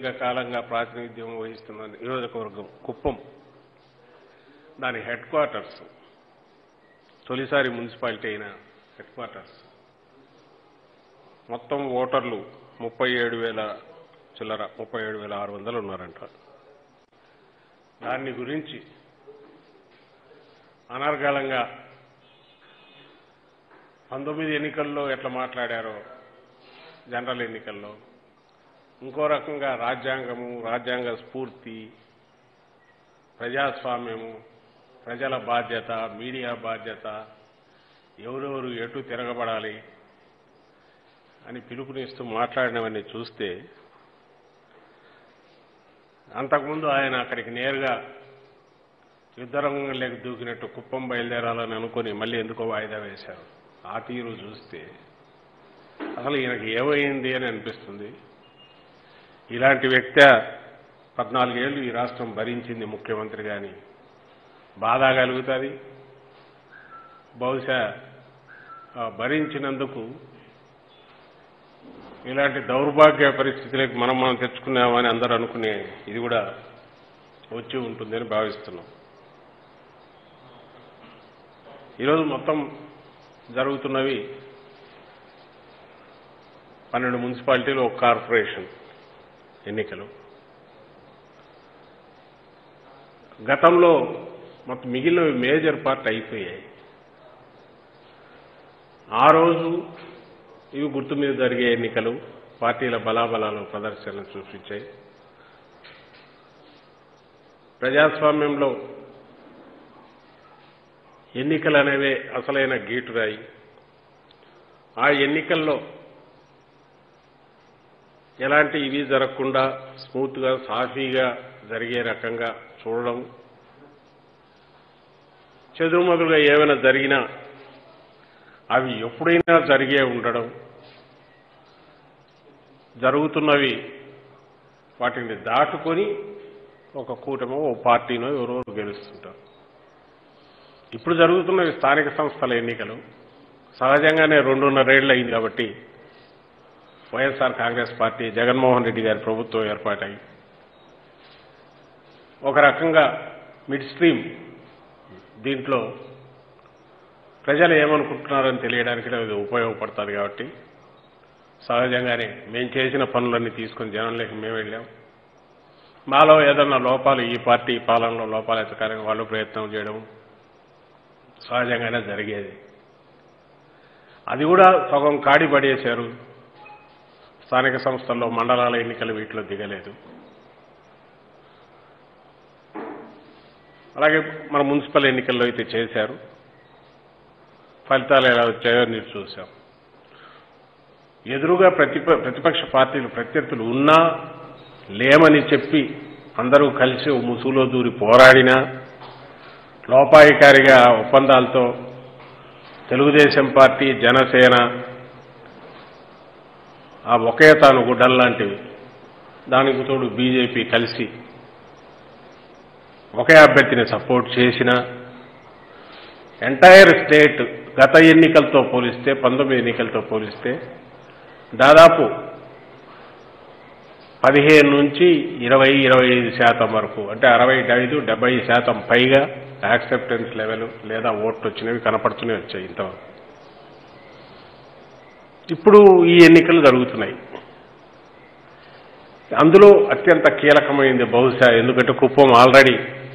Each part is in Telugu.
దీర్ఘకాలంగా ప్రాతినిధ్యం వహిస్తున్న నియోజకవర్గం కుప్పం దాని హెడ్ క్వార్టర్స్ తొలిసారి మున్సిపాలిటీ అయిన హెడ్ క్వార్టర్స్ మొత్తం ఓటర్లు ముప్పై ఏడు వేల చిల్లర ముప్పై ఏడు వేల ఆరు వందలు ఉన్నారంట దాన్ని గురించి అనర్గళంగా పంతొమ్మిది ఎన్నికల్లో ఎట్లా మాట్లాడారో జనరల్ ఎన్నికల్లో ఇంకో రకంగా రాజ్యాంగము రాజ్యాంగ స్ఫూర్తి ప్రజాస్వామ్యము ప్రజల బాధ్యత మీడియా బాధ్యత ఎవరెవరు ఎటు తిరగబడాలి అని పిలుపునిస్తూ మాట్లాడినవన్నీ చూస్తే అంతకుముందు ఆయన అక్కడికి నేరుగా యుద్ధరంగంలోకి దూకినట్టు కుప్పం బయలుదేరాలని అనుకుని మళ్ళీ ఎందుకో వాయిదా వేశారు ఆ తీరు చూస్తే అసలు ఈయనకి ఏమైంది అని అనిపిస్తుంది ఇలాంటి వ్యక్తి పద్నాలుగేళ్లు ఈ రాష్ట్రం భరించింది ముఖ్యమంత్రి గాని బాధ కలుగుతుంది బహుశా ఆ భరించినందుకు ఇలాంటి దౌర్భాగ్య పరిస్థితులకు మనం మనం తెచ్చుకున్నామని అందరూ అనుకునే ఇది కూడా వచ్చి ఉంటుందని భావిస్తున్నాం ఈరోజు మొత్తం జరుగుతున్నవి పన్నెండు మున్సిపాలిటీలు ఒక కార్పొరేషన్ ఎన్నికలు గతంలో మొత్తం మిగిలిన మేజర్ పార్ట్ అయిపోయాయి ఆ రోజు ఇవి గుర్తు మీద జరిగే ఎన్నికలు పార్టీల బలాబలాలు ప్రదర్శనలు చూపించాయి ప్రజాస్వామ్యంలో ఎన్నికలు అనేవే అసలైన గీటురాయి ఆ ఎన్నికల్లో ఎలాంటి ఇవి జరగకుండా స్మూత్గా సాఫీగా జరిగే రకంగా చూడడం చెదురుమదులుగా ఏమైనా జరిగినా అవి ఎప్పుడైనా జరిగే ఉండడం జరుగుతున్నవి వాటిని దాటుకొని ఒక కూటమో ఓ పార్టీనో ఎవరెవరు గెలుస్తుంటారు ఇప్పుడు జరుగుతున్నవి స్థానిక సంస్థల ఎన్నికలు సహజంగానే రెండున్నరేళ్లు అయింది కాబట్టి వైఎస్ఆర్ కాంగ్రెస్ పార్టీ జగన్మోహన్ రెడ్డి గారి ప్రభుత్వం ఏర్పాటై ఒక రకంగా మిడ్ స్ట్రీమ్ దీంట్లో ప్రజలు ఏమనుకుంటున్నారని తెలియడానికి ఇది ఉపయోగపడుతుంది కాబట్టి సహజంగానే మేము చేసిన పనులన్నీ తీసుకుని జనంలోకి మేము వెళ్ళాం మాలో ఏదన్నా లోపాలు ఈ పార్టీ పాలనలో లోపాలు ఎత్తకాలని వాళ్ళు ప్రయత్నం చేయడం సహజంగానే జరిగేది అది కూడా సగం కాడి పడేశారు స్థానిక సంస్థల్లో మండలాల ఎన్నికలు వీటిలో దిగలేదు అలాగే మన మున్సిపల్ ఎన్నికల్లో అయితే చేశారు ఫలితాలు ఎలా వచ్చాయో మీరు చూశాం ఎదురుగా ప్రతిప ప్రతిపక్ష పార్టీలు ప్రత్యర్థులు ఉన్నా లేమని చెప్పి అందరూ కలిసి ఓ ముసుగులో దూరి పోరాడినా లోపాయికారిగా ఒప్పందాలతో తెలుగుదేశం పార్టీ జనసేన ఆ ఒకే తాను గుడ్డల్లాంటివి దానికి తోడు బీజేపీ కలిసి ఒకే అభ్యర్థిని సపోర్ట్ చేసిన ఎంటైర్ స్టేట్ గత ఎన్నికలతో పోలిస్తే పంతొమ్మిది ఎన్నికలతో పోలిస్తే దాదాపు పదిహేను నుంచి ఇరవై ఇరవై ఐదు శాతం వరకు అంటే అరవై ఐదు డెబ్బై శాతం పైగా యాక్సెప్టెన్స్ లెవెల్ లేదా ఓట్లు వచ్చినవి కనపడుతూనే వచ్చాయి ఇంతవరకు ఇప్పుడు ఈ ఎన్నికలు జరుగుతున్నాయి అందులో అత్యంత కీలకమైంది బహుశా ఎందుకంటే కుప్పం ఆల్రెడీ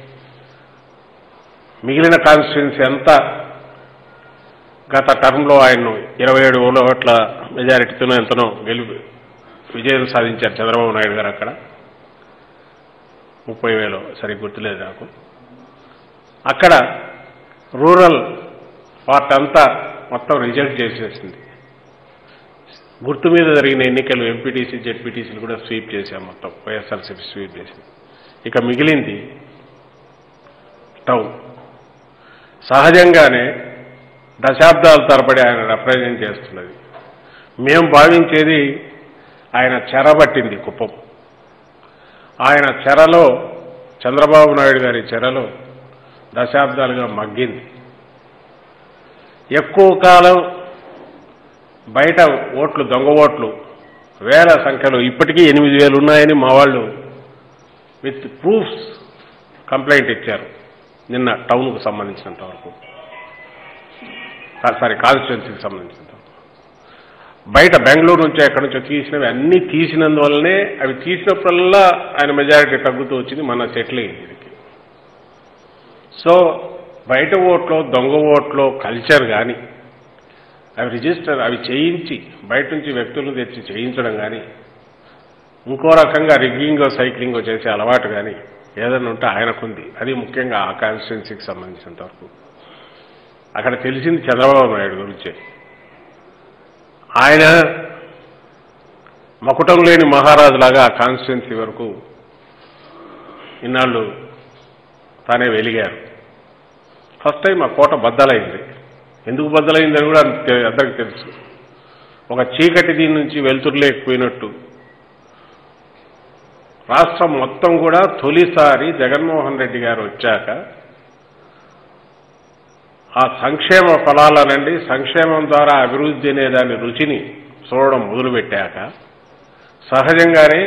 మిగిలిన కాన్స్టిట్యున్సీ అంతా గత టర్మ్లో ఆయన్ను ఇరవై ఏడు ఓట్ల మెజారిటీతోనో ఎంతనో గెలుపు విజయం సాధించారు చంద్రబాబు నాయుడు గారు అక్కడ ముప్పై వేలు సరిగ్గా గుర్తులేదు నాకు అక్కడ రూరల్ పార్ట్ అంతా మొత్తం రిజెక్ట్ చేసేసింది గుర్తు మీద జరిగిన ఎన్నికలు ఎంపీటీసీ జెడ్పీటీసీలు కూడా స్వీప్ చేశాం మొత్తం వైఎస్ఆర్సీపీ స్వీప్ చేసింది ఇక మిగిలింది టౌన్ సహజంగానే దశాబ్దాల తరబడి ఆయన రిప్రజెంట్ చేస్తున్నది మేము భావించేది ఆయన చెరబట్టింది కుప్పం ఆయన చెరలో చంద్రబాబు నాయుడు గారి చెరలో దశాబ్దాలుగా మగ్గింది ఎక్కువ కాలం బయట ఓట్లు దొంగ ఓట్లు వేల సంఖ్యలో ఇప్పటికీ ఎనిమిది వేలు ఉన్నాయని మా వాళ్ళు విత్ ప్రూఫ్స్ కంప్లైంట్ ఇచ్చారు నిన్న టౌన్కు సంబంధించినంత వరకు సారీ కాన్స్టిట్యున్సీకి సంబంధించినంత వరకు బయట బెంగళూరు నుంచో ఎక్కడి నుంచో తీసినవి అన్నీ తీసినందువల్లనే అవి తీసినప్పుడల్లా ఆయన మెజారిటీ తగ్గుతూ వచ్చింది మన సెటిల్ అయింది దీనికి సో బయట ఓట్లో దొంగ ఓట్లో కల్చర్ కానీ అవి రిజిస్టర్ అవి చేయించి బయట నుంచి వ్యక్తులను తెచ్చి చేయించడం కానీ ఇంకో రకంగా రిగ్గింగో సైక్లింగో చేసే అలవాటు కానీ ఏదైనా ఉంటే ఆయనకుంది అది ముఖ్యంగా ఆ కాన్స్టిట్యున్సీకి సంబంధించినంత వరకు అక్కడ తెలిసింది చంద్రబాబు నాయుడు గురించే ఆయన మకుటం లేని మహారాజులాగా ఆ కాన్స్టిట్యున్సీ వరకు ఇన్నాళ్ళు తానే వెలిగారు ఫస్ట్ టైం ఆ కోట బద్దలైంది ఎందుకు బద్దలైందని కూడా తె- అందరికీ తెలుసు ఒక చీకటి దీని నుంచి వెలుతురు లేకపోయినట్టు రాష్ట్రం మొత్తం కూడా తొలిసారి జగన్మోహన్ రెడ్డి గారు వచ్చాక ఆ సంక్షేమ ఫలాలనండి సంక్షేమం ద్వారా అభివృద్ధి అనే దాని రుచిని చూడడం మొదలుపెట్టాక సహజంగానే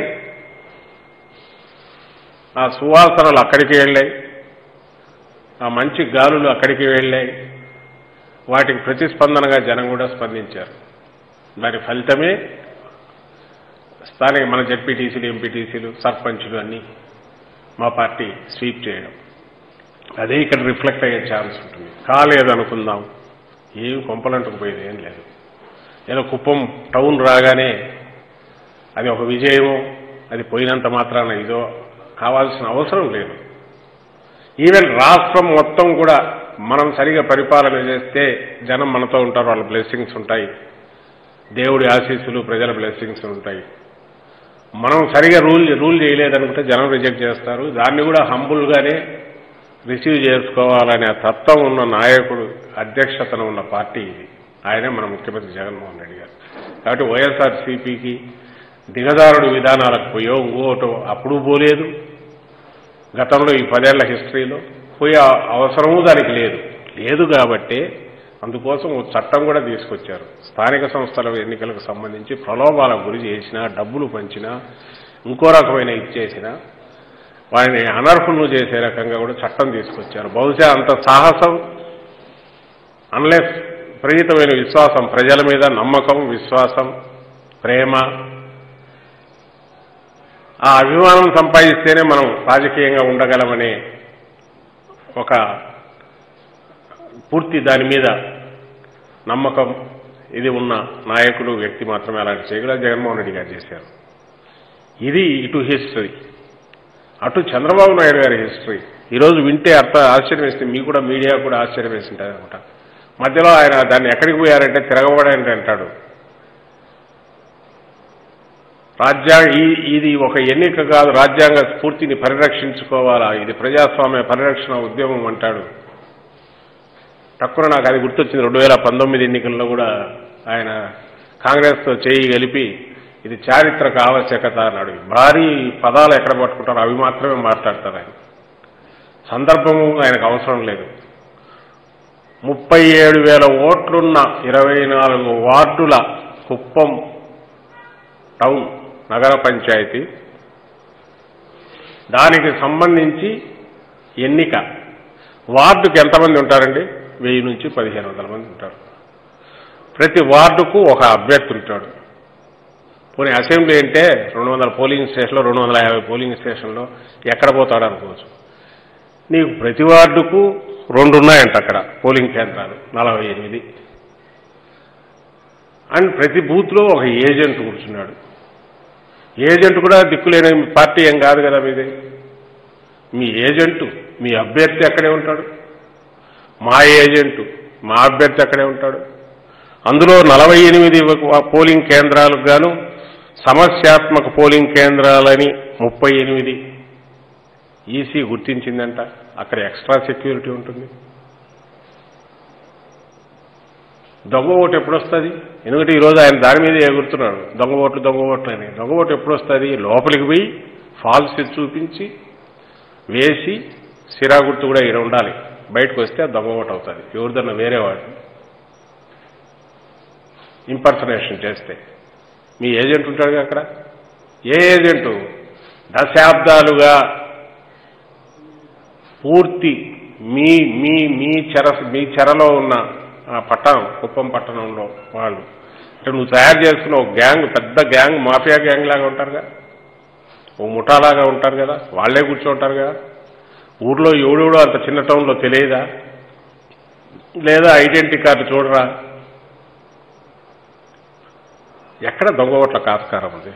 ఆ సువాసనలు అక్కడికి వెళ్ళాయి ఆ మంచి గాలులు అక్కడికి వెళ్ళాయి వాటికి ప్రతిస్పందనగా జనం కూడా స్పందించారు దాని ఫలితమే స్థానిక మన జడ్పీటీసీలు ఎంపీటీసీలు సర్పంచులు అన్నీ మా పార్టీ స్వీప్ చేయడం అదే ఇక్కడ రిఫ్లెక్ట్ అయ్యే ఛాన్స్ ఉంటుంది కాలేదు అనుకుందాం ఏం కొంపలంటుకుపోయేది ఏం లేదు ఏదో కుప్పం టౌన్ రాగానే అది ఒక విజయమో అది పోయినంత మాత్రాన ఇదో కావాల్సిన అవసరం లేదు ఈవెన్ రాష్ట్రం మొత్తం కూడా మనం సరిగా పరిపాలన చేస్తే జనం మనతో ఉంటారు వాళ్ళ బ్లెస్సింగ్స్ ఉంటాయి దేవుడి ఆశీస్సులు ప్రజల బ్లెస్సింగ్స్ ఉంటాయి మనం సరిగా రూల్ రూల్ చేయలేదనుకుంటే జనం రిజెక్ట్ చేస్తారు దాన్ని కూడా హంబుల్గానే రిసీవ్ చేసుకోవాలనే తత్వం ఉన్న నాయకుడు అధ్యక్షతన ఉన్న పార్టీ ఇది ఆయనే మన ముఖ్యమంత్రి జగన్మోహన్ రెడ్డి గారు కాబట్టి వైఎస్ఆర్సీపీకి దిగజారుడు విధానాలకు పోయో ఇంకోటో అప్పుడు పోలేదు గతంలో ఈ పదేళ్ల హిస్టరీలో పోయే అవసరము దానికి లేదు లేదు కాబట్టే అందుకోసం ఓ చట్టం కూడా తీసుకొచ్చారు స్థానిక సంస్థల ఎన్నికలకు సంబంధించి ప్రలోభాలకు గురి చేసినా డబ్బులు పంచినా ఇంకో రకమైన ఇచ్చేసినా వారిని అనర్హులను చేసే రకంగా కూడా చట్టం తీసుకొచ్చారు బహుశా అంత సాహసం అన్లెస్ ప్రేరితమైన విశ్వాసం ప్రజల మీద నమ్మకం విశ్వాసం ప్రేమ ఆ అభిమానం సంపాదిస్తేనే మనం రాజకీయంగా ఉండగలమనే ఒక పూర్తి దాని మీద నమ్మకం ఇది ఉన్న నాయకుడు వ్యక్తి మాత్రమే అలాంటి చేయగలరు జగన్మోహన్ రెడ్డి గారు చేశారు ఇది ఇటు హిస్టరీ అటు చంద్రబాబు నాయుడు గారి హిస్టరీ ఈరోజు వింటే అర్థ ఆశ్చర్యం వేస్తుంది మీకు కూడా మీడియా కూడా ఆశ్చర్యం వేసింటుంది అనమాట మధ్యలో ఆయన దాన్ని ఎక్కడికి పోయారంటే తిరగబడంటే అంటాడు రాజ్యాంగ ఈ- ఇది ఒక ఎన్నిక కాదు రాజ్యాంగ స్ఫూర్తిని పరిరక్షించుకోవాలా ఇది ప్రజాస్వామ్య పరిరక్షణ ఉద్యమం అంటాడు తక్కువ నాకు అది గుర్తొచ్చింది రెండు వేల పంతొమ్మిది ఎన్నికల్లో కూడా ఆయన కాంగ్రెస్తో చేయి కలిపి ఇది చారిత్రక ఆవశ్యకత అన్నాడు భారీ పదాలు ఎక్కడ పట్టుకుంటారో అవి మాత్రమే మాట్లాడతారు ఆయన సందర్భము ఆయనకు అవసరం లేదు ముప్పై ఏడు వేల ఓట్లున్న ఇరవై నాలుగు వార్డుల కుప్పం టౌన్ నగర పంచాయతీ దానికి సంబంధించి ఎన్నిక వార్డుకి ఎంతమంది ఉంటారండి వెయ్యి నుంచి పదిహేను వందల మంది ఉంటారు ప్రతి వార్డుకు ఒక అభ్యర్థి ఉంటాడు పోనీ అసెంబ్లీ అంటే రెండు వందల పోలింగ్ స్టేషన్లో రెండు వందల యాభై పోలింగ్ స్టేషన్లో ఎక్కడ పోతాడు అనుకోవచ్చు నీకు ప్రతి వార్డుకు రెండు ఉన్నాయంట అక్కడ పోలింగ్ కేంద్రాలు నలభై ఎనిమిది అండ్ ప్రతి బూత్లో ఒక ఏజెంట్ కూర్చున్నాడు ఏజెంట్ కూడా దిక్కులేని పార్టీ ఏం కాదు కదా మీది మీ ఏజెంటు మీ అభ్యర్థి అక్కడే ఉంటాడు మా ఏజెంటు మా అభ్యర్థి అక్కడే ఉంటాడు అందులో నలభై ఎనిమిది పోలింగ్ కేంద్రాలకు గాను సమస్యాత్మక పోలింగ్ కేంద్రాలని ముప్పై ఎనిమిది ఈసీ గుర్తించిందంట అక్కడ ఎక్స్ట్రా సెక్యూరిటీ ఉంటుంది దొంగ ఓటు ఎప్పుడు వస్తుంది ఎందుకంటే ఈరోజు ఆయన దాని మీద ఎగురుతున్నాడు దొంగ ఓట్లు దొంగ ఓట్లు అని దొంగ ఓటు ఎప్పుడు వస్తుంది లోపలికి పోయి ఫాల్స్ చూపించి వేసి సిరా గుర్తు కూడా ఇక్కడ ఉండాలి బయటకు వస్తే అది దొంగ ఓటు అవుతుంది ఎవరిదన్నా వేరే వాడు ఇంపర్సనేషన్ చేస్తే మీ ఏజెంట్ ఉంటాడుగా అక్కడ ఏ ఏజెంటు దశాబ్దాలుగా పూర్తి మీ మీ మీ చెర మీ చెరలో ఉన్న ఆ పట్టణం కుప్పం పట్టణంలో వాళ్ళు అంటే నువ్వు తయారు చేసుకున్న ఒక గ్యాంగ్ పెద్ద గ్యాంగ్ మాఫియా గ్యాంగ్ లాగా ఉంటారుగా ఓ ముఠాలాగా ఉంటారు కదా వాళ్ళే కూర్చోంటారు కదా ఊర్లో ఎవడెవడో అంత చిన్న టౌన్లో తెలియదా లేదా ఐడెంటిటీ కార్డు చూడరా ఎక్కడ దొంగ ఓట్ల కాస్కారం ఉంది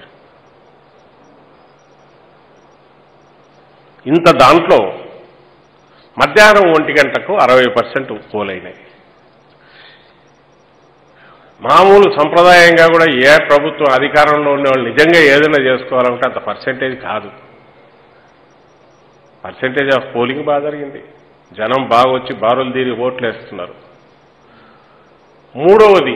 ఇంత దాంట్లో మధ్యాహ్నం ఒంటి గంటకు అరవై పర్సెంట్ పోలైనాయి మామూలు సంప్రదాయంగా కూడా ఏ ప్రభుత్వం అధికారంలో ఉన్న వాళ్ళు నిజంగా ఏదైనా చేసుకోవాలంటే అంత పర్సెంటేజ్ కాదు పర్సెంటేజ్ ఆఫ్ పోలింగ్ బాగా జరిగింది జనం బాగా వచ్చి బారులు తీరి ఓట్లు వేస్తున్నారు మూడవది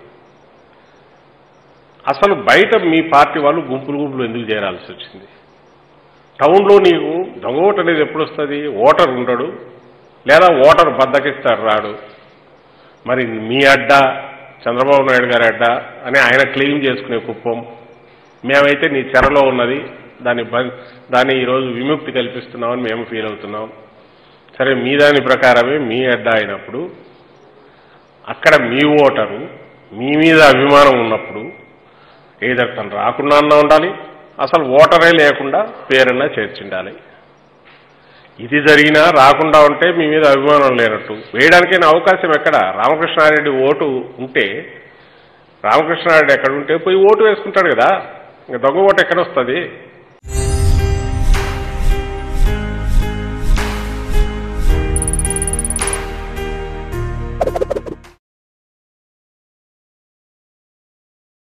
అసలు బయట మీ పార్టీ వాళ్ళు గుంపులు గుంపులు ఎందుకు చేరాల్సి వచ్చింది టౌన్లో నీకు దొంగ ఓటు అనేది ఎప్పుడు వస్తుంది ఓటర్ ఉండడు లేదా ఓటర్ బద్దకిస్తాడు రాడు మరి మీ అడ్డా చంద్రబాబు నాయుడు గారి అడ్డా అని ఆయన క్లెయిమ్ చేసుకునే కుప్పం మేమైతే నీ చెరలో ఉన్నది దాన్ని బ- దాన్ని ఈరోజు విముక్తి కల్పిస్తున్నామని మేము ఫీల్ అవుతున్నాం సరే మీ దాని ప్రకారమే మీ అడ్డా అయినప్పుడు అక్కడ మీ ఓటరు మీ మీద అభిమానం ఉన్నప్పుడు ఏదో తను రాకుండా అన్నా ఉండాలి అసలు ఓటరే లేకుండా పేరన్నా చేర్చిండాలి ఇది జరిగినా రాకుండా ఉంటే మీ మీద అభిమానం లేనట్టు వేయడానికైనా అవకాశం ఎక్కడ రామకృష్ణారెడ్డి ఓటు ఉంటే రామకృష్ణారెడ్డి ఎక్కడ ఉంటే పోయి ఓటు వేసుకుంటాడు కదా ఇంకా దొంగ ఓటు ఎక్కడ వస్తుంది